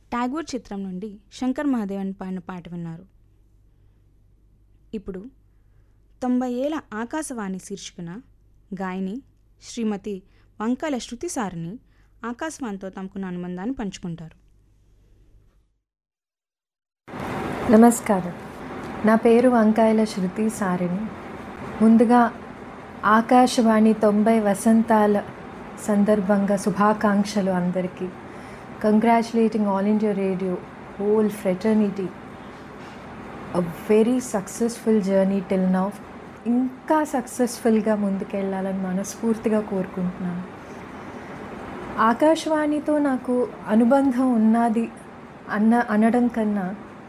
ట్యాగూర్ చిత్రం నుండి శంకర్ మహాదేవన్ పాడిన పాట విన్నారు ఇప్పుడు తొంభై ఏళ్ల ఆకాశవాణి శీర్షికన గాయని శ్రీమతి వంకాయల శృతి సారిని ఆకాశవాణితో తమకున్న అనుబంధాన్ని పంచుకుంటారు నమస్కారం నా పేరు వంకాయల శృతి సారిని ముందుగా ఆకాశవాణి తొంభై వసంతాల సందర్భంగా శుభాకాంక్షలు అందరికీ congratulating all India radio whole fraternity a very successful journey till now ఇంకా సక్సెస్ఫుల్గా ముందుకెళ్ళాలని మనస్ఫూర్తిగా కోరుకుంటున్నాను ఆకాశవాణితో నాకు అనుబంధం ఉన్నది అన్న అనడం కన్నా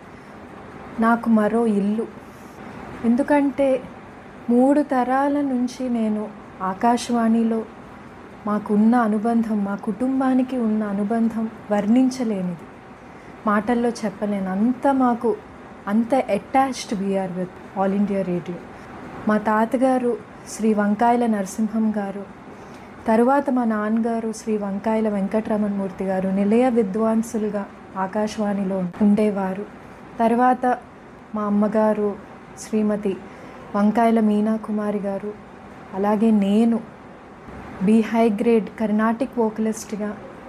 నాకు మరో ఇల్లు ఎందుకంటే మూడు తరాల నుంచి నేను ఆకాశవాణిలో మాకున్న అనుబంధం మా కుటుంబానికి ఉన్న అనుబంధం వర్ణించలేనిది మాటల్లో చెప్పలేను అంత మాకు అంత attached we are with all India radio మా తాతగారు శ్రీ వంకాయల నరసింహం గారు తరువాత మా నాన్నగారు శ్రీ వంకాయల వెంకటరమణమూర్తి గారు నిలయ విద్వాంసులుగా ఆకాశవాణిలో ఉండేవారు తర్వాత మా అమ్మగారు శ్రీమతి వంకాయల మీనా కుమారి గారు అలాగే నేను బి హై గ్రేడ్ కర్ణాటిక్ వోకలిస్ట్గా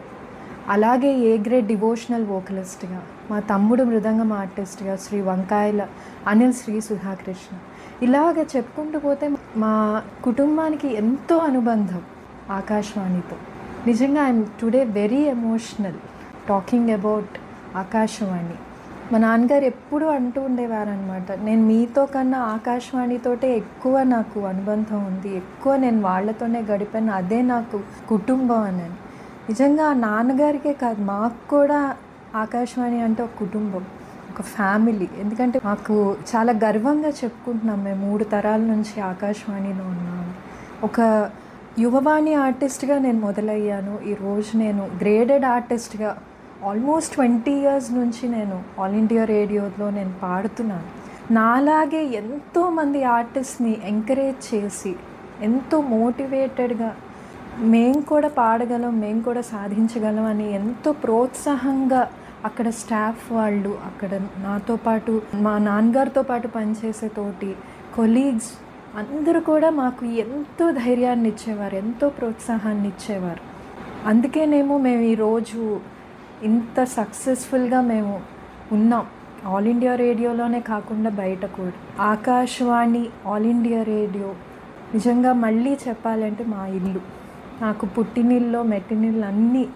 అలాగే ఏ గ్రేడ్ డివోషనల్ వోకలిస్ట్గా మా తమ్ముడు మృదంగం ఆర్టిస్ట్గా శ్రీ వంకాయల అనిల్ శ్రీ సుధాకృష్ణ ఇలాగ చెప్పుకుంటూ పోతే మా కుటుంబానికి ఎంతో అనుబంధం ఆకాశవాణితో నిజంగా I'm today very emotional talking about Akashvani మా నాన్నగారు ఎప్పుడూ అంటూ ఉండేవారనమాట నేను మీతో కన్నా ఆకాశవాణితోటే ఎక్కువ నాకు అనుబంధం ఉంది ఎక్కువ నేను వాళ్ళతోనే గడిపాను అదే నాకు కుటుంబం అని నిజంగా నాన్నగారికే కాదు మాకు కూడా ఆకాశవాణి అంటే ఒక కుటుంబం ఒక ఫ్యామిలీ ఎందుకంటే మాకు చాలా గర్వంగా చెప్పుకుంటున్నాం మేము మూడు తరాల నుంచి ఆకాశవాణిలో ఉన్నాము ఒక యువవాణి ఆర్టిస్ట్గా నేను మొదలయ్యాను ఈరోజు నేను గ్రేడెడ్ ఆర్టిస్ట్గా ఆల్మోస్ట్ ట్వంటీ ఇయర్స్ నుంచి నేను ఆల్ ఇండియా రేడియోలో నేను పాడుతున్నాను నాలాగే ఎంతోమంది ఆర్టిస్ట్ని ఎంకరేజ్ చేసి ఎంతో మోటివేటెడ్గా మేము కూడా పాడగలం మేము కూడా సాధించగలం అని ఎంతో ప్రోత్సాహంగా అక్కడ స్టాఫ్ వాళ్ళు అక్కడ నాతో పాటు మా నాన్నగారితో పాటు పనిచేసే తోటి కొలీగ్స్ అందరూ కూడా మాకు ఎంతో ధైర్యాన్ని ఇచ్చేవారు ఎంతో ప్రోత్సాహాన్ని ఇచ్చేవారు అందుకేనేమో మేము ఈరోజు ఇంత సక్సెస్ఫుల్గా మేము ఉన్నాం ఆల్ ఇండియా రేడియోలోనే కాకుండా బయట కూడా ఆకాశవాణి ఆల్ ఇండియా రేడియో నిజంగా మళ్ళీ చెప్పాలంటే మా ఇల్లు నాకు పుట్టినిల్లో మెట్టినిళ్ళు అన్నీ